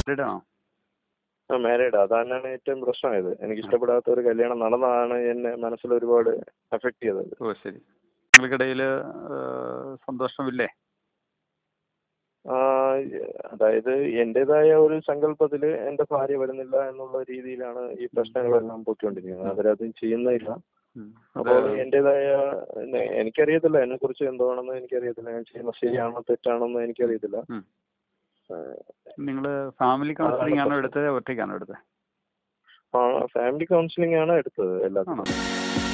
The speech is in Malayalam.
മാരീഡ് ആണോ ആ മാരീഡ് അതാണ് ഏറ്റവും പ്രശ്നമായത് എനിക്ക് ഇഷ്ടപ്പെടാത്ത ഒരു കല്യാണം നടന്നതാണ് എന്നെ മനസ്സിൽ ഒരുപാട് അഫക്റ്റ് ചെയ്തത് ഓ ശരി നിങ്ങൾക്കിടയിൽ സന്തോഷമില്ലേ ആ, അതായത് എന്റേതായ ഒരു സങ്കല്പത്തിൽ എന്റെ ഭാര്യ വരുന്നില്ല എന്നുള്ള രീതിയിലാണ് ഈ പ്രശ്നങ്ങളെല്ലാം പൊയ്ക്കൊണ്ടിരിക്കുന്നത് അവരത് ചെയ്യുന്നില്ല ഉം. അപ്പോൾ അത് എന്റേതായ എന്നെ- എനിക്കറിയത്തില്ല എന്നെ കുറിച്ച് എന്താണെന്ന് എനിക്കറിയത്തില്ല ഞാൻ ചെയ്യുന്നത് ശരിയാണോ തെറ്റാണോന്ന് എനിക്കറിയത്തില്ല ഉം. ആ, നിങ്ങൾ ഫാമിലി കൗൺസിലിംഗ് ആണോ എടുത്തത് ഒറ്റയ്ക്കാണോ എടുത്തത് ഫാമിലി കൗൺസിലിംഗ് ആണ് എടുത്തത് എല്ലാത്തിനും ആണോ